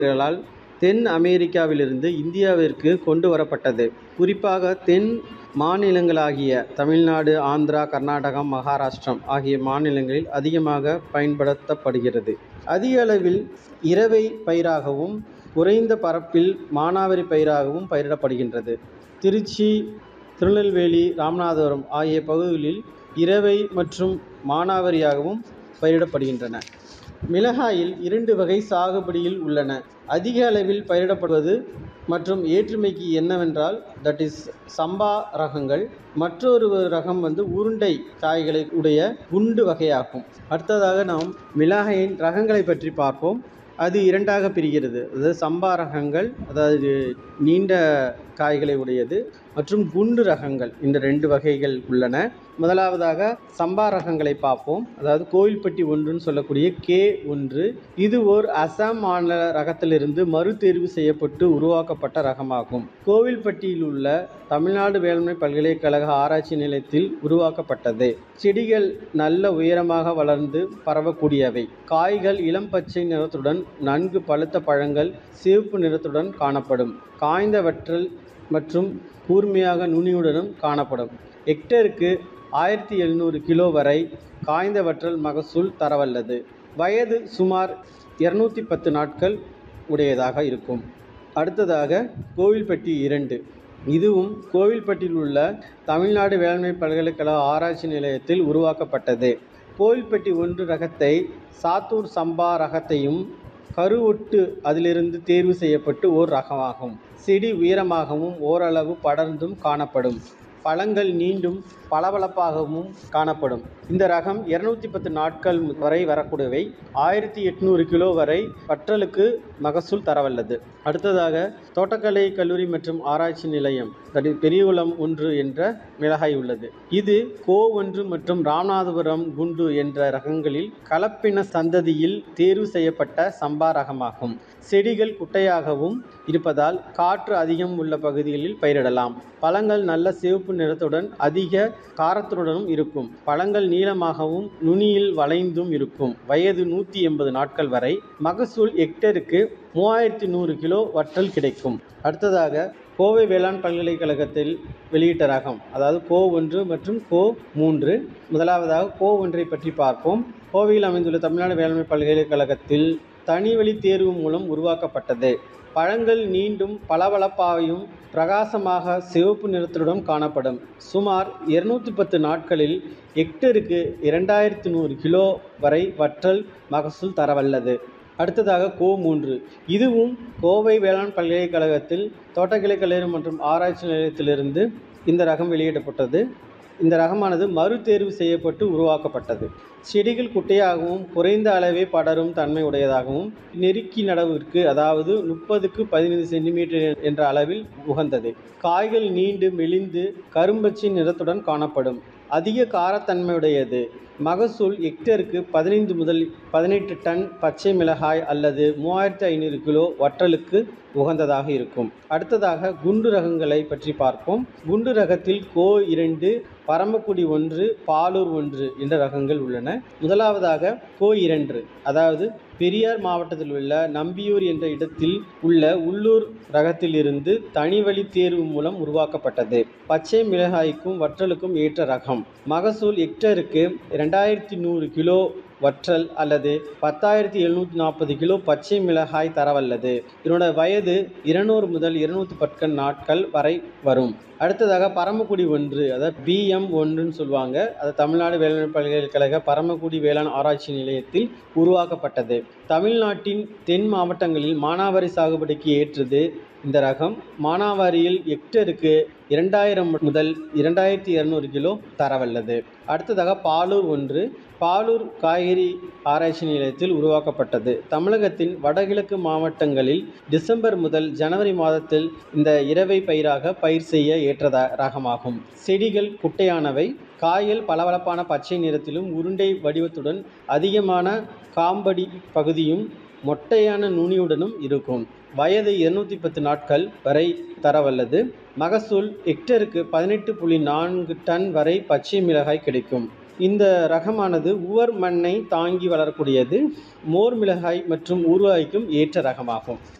களால் தென் அமெரிக்காவிலிருந்து இந்தியாவிற்கு கொண்டு வரப்பட்டது குறிப்பாக தென் மாநிலங்களாகிய தமிழ்நாடு ஆந்திரா கர்நாடகம் மகாராஷ்டிரம் ஆகிய மாநிலங்களில் அதிகமாக பயன்படுத்தப்படுகிறது அதிக அளவில் இரவை பயிராகவும் குறைந்த பரப்பில் மானாவாரி பயிராகவும் பயிரிடப்படுகின்றது திருச்சி திருநெல்வேலி ராமநாதபுரம் ஆகிய பகுதிகளில் இரவை மற்றும் மானாவாரியாகவும் பயிரிடப்படுகின்றன மிளகாயில் இரண்டு வகை சாகுபடியில் உள்ளன அதிக அளவில் பயிரிடப்படுவது மற்றும் ஏற்றுமைக்கு என்னவென்றால் தட் இஸ் சம்பா ரகங்கள் மற்றொரு ரகம் வந்து உருண்டை காய்களை உடைய குண்டு வகையாகும் அடுத்ததாக நாம் மிளகாயின் ரகங்களை பற்றி பார்ப்போம் அது இரண்டாக பிரிகிறது அதாவது சம்பா ரகங்கள் அதாவது நீண்ட காய்களை உடையது மற்றும் குண்டு ரகங்கள் இந்த ரெண்டு வகைகள் உள்ளன முதலாவதாக சம்பா ரகங்களை பார்ப்போம் அதாவது கோவில்பட்டி ஒன்றுன்னு சொல்லக்கூடிய கே ஒன்று இது ஓர் அசாம் மாநில ரகத்திலிருந்து மறுதேர்வு செய்யப்பட்டு உருவாக்கப்பட்ட ரகமாகும் கோவில்பட்டியில் உள்ள தமிழ்நாடு வேளாண்மை பல்கலைக்கழக ஆராய்ச்சி நிலையத்தில் உருவாக்கப்பட்டது செடிகள் நல்ல உயரமாக வளர்ந்து பரவக்கூடியவை காய்கள் இளம் பச்சை நிறத்துடன் நன்கு பழுத்த பழங்கள் சிவப்பு நிறத்துடன் காணப்படும் காய்ந்த வற்றல் மற்றும் கூர்மையாக நுனியுடனும் காணப்படும் ஹெக்டருக்கு ஆயிரத்தி எழுநூறு கிலோ வரை காய்ந்த வற்றல் மகசூல் தரவல்லது வயது சுமார் இரநூத்தி பத்து நாட்கள் உடையதாக இருக்கும் அடுத்ததாக கோவில்பட்டி இரண்டு இதுவும் கோவில்பட்டியில் உள்ள தமிழ்நாடு வேளாண்மை பல்கலைக்கழக ஆராய்ச்சி நிலையத்தில் உருவாக்கப்பட்டது கோவில்பட்டி ஒன்று ரகத்தை சாத்தூர் சம்பா ரகத்தையும் கருவொட்டு அதிலிருந்து தேர்வு செய்யப்பட்டு ஓர் ரகமாகும் செடி உயரமாகவும் ஓரளவு படர்ந்தும் காணப்படும் பழங்கள் நீண்டும் பளபளப்பாகவும் காணப்படும் இந்த ரகம் இரநூத்தி பத்து நாட்கள் வரை வரக்கூடியவை ஆயிரத்தி எட்நூறு கிலோ வரை வற்றலுக்கு மகசூல் தரவல்லது அடுத்ததாக தோட்டக்கலை கல்லூரி மற்றும் ஆராய்ச்சி நிலையம் தட் இஸ் பெரியகுளம் ஒன்று என்ற மிளகாய் உள்ளது இது கோ ஒன்று மற்றும் ராமநாதபுரம் குண்டு என்ற ரகங்களில் கலப்பின சந்ததியில் தேர்வு செய்யப்பட்ட சம்பா ரகமாகும் செடிகள் குட்டையாகவும் இருப்பதால் காற்று அதிகம் உள்ள பகுதிகளில் பயிரிடலாம் பழங்கள் நல்ல சிவப்பு நிறத்துடன் அதிக காரத்துடனும் இருக்கும் பழங்கள் நீளமாகவும் நுனியில் வளைந்தும் இருக்கும் வயது நூற்றி எண்பது நாட்கள் வரை மகசூல் ஹெக்டருக்கு மூவாயிரத்தி நூறு கிலோ வற்றல் கிடைக்கும் அடுத்ததாக கோவை வேளாண் பல்கலைக்கழகத்தில் வெளியிட்ட ரகம் அதாவது கோ ஒன்று மற்றும் கோ மூன்று முதலாவதாக கோ ஒன்றை பற்றி பார்ப்போம் கோவையில் அமைந்துள்ள தமிழ்நாடு வேளாண்மை பல்கலைக்கழகத்தில் தனிவழி தேர்வு மூலம் உருவாக்கப்பட்டது பழங்கள் நீண்டும் பளபளப்பாயும் பிரகாசமாக சிவப்பு நிறத்துடன் காணப்படும் சுமார் இருநூற்றி பத்து நாட்களில் ஹெக்டருக்கு இரண்டாயிரத்து நூறு கிலோ வரை வற்றல் மகசூல் தரவல்லது அடுத்ததாக கோ மூன்று இதுவும் கோவை வேளாண் பல்கலைக்கழகத்தில் தோட்டக்கலை கல்லூரி மற்றும் ஆராய்ச்சி நிலையத்திலிருந்து இந்த ரகம் வெளியிடப்பட்டது இந்த ரகமானது மறுதேர்வு செய்யப்பட்டு உருவாக்கப்பட்டது செடிகள் குட்டையாகவும் குறைந்த அளவே படரும் தன்மை உடையதாகவும் நெருக்கி நடவிற்கு அதாவது முப்பதுக்கு பதினைந்து சென்டிமீட்டர் என்ற அளவில் உகந்தது காய்கள் நீண்டு மெலிந்து கரும்பச்சை நிறத்துடன் காணப்படும் அதிக காரத்தன்மையுடையது மகசூல் ஹெக்டருக்கு பதினைந்து முதல் பதினெட்டு டன் பச்சை மிளகாய் அல்லது மூவாயிரத்து ஐநூறு கிலோ வற்றலுக்கு உகந்ததாக இருக்கும் அடுத்ததாக குண்டு ரகங்களை பற்றி பார்ப்போம் குண்டு ரகத்தில் கோ இரண்டு பரமக்குடி ஒன்று பாலூர் ஒன்று என்ற ரகங்கள் உள்ளன முதலாவதாக கோ இரண்டு அதாவது பெரியார் மாவட்டத்தில் உள்ள நம்பியூர் என்ற இடத்தில் உள்ள உள்ளூர் ரகத்திலிருந்து தனிவழி தேர்வு மூலம் உருவாக்கப்பட்டது பச்சை மிளகாய்க்கும் வற்றலுக்கும் ஏற்ற ரகம் மகசூல் ஹெக்டருக்கு இரண்டாயிரத்தி நூறு கிலோ வற்றல் அல்லது பத்தாயிரத்தி எழுநூற்றி நாற்பது கிலோ பச்சை மிளகாய் தரவல்லது இதனோட வயது இருநூறு முதல் இருநூற்றி பத்து நாட்கள் வரை வரும் அடுத்ததாக பரமக்குடி ஒன்று அதாவது பிஎம் ஒன்றுன்னு சொல்லுவாங்க அது தமிழ்நாடு வேளாண் பல்கலைக்கழக பரமக்குடி வேளாண் ஆராய்ச்சி நிலையத்தில் உருவாக்கப்பட்டது தமிழ்நாட்டின் தென் மாவட்டங்களில் மானாவாரி சாகுபடிக்கு ஏற்றது இந்த ரகம் மானாவாரியில் ஹெக்டருக்கு இரண்டாயிரம் முதல் இரண்டாயிரத்தி இரநூறு கிலோ தரவல்லது அடுத்ததாக பாலூர் ஒன்று பாலூர் காய்கறி ஆராய்ச்சி நிலையத்தில் உருவாக்கப்பட்டது தமிழகத்தின் வடகிழக்கு மாவட்டங்களில் டிசம்பர் முதல் ஜனவரி மாதத்தில் இந்த இரவை பயிராக பயிர் செய்ய ஏற்ற ரகமாகும் செடிகள் குட்டையானவை காய்கள் பளபளப்பான பச்சை நிறத்திலும் உருண்டை வடிவத்துடன் அதிகமான காம்படி பகுதியும் மொட்டையான நுனியுடனும் இருக்கும் வயது இருநூற்றி பத்து நாட்கள் வரை தரவல்லது மகசூல் ஹெக்டருக்கு பதினெட்டு புள்ளி நான்கு டன் வரை பச்சை மிளகாய் கிடைக்கும் இந்த ரகமானது உவர் மண்ணை தாங்கி வளரக்கூடியது மோர் மிளகாய் மற்றும் ஊறுகாய்க்கும் ஏற்ற ரகமாகும்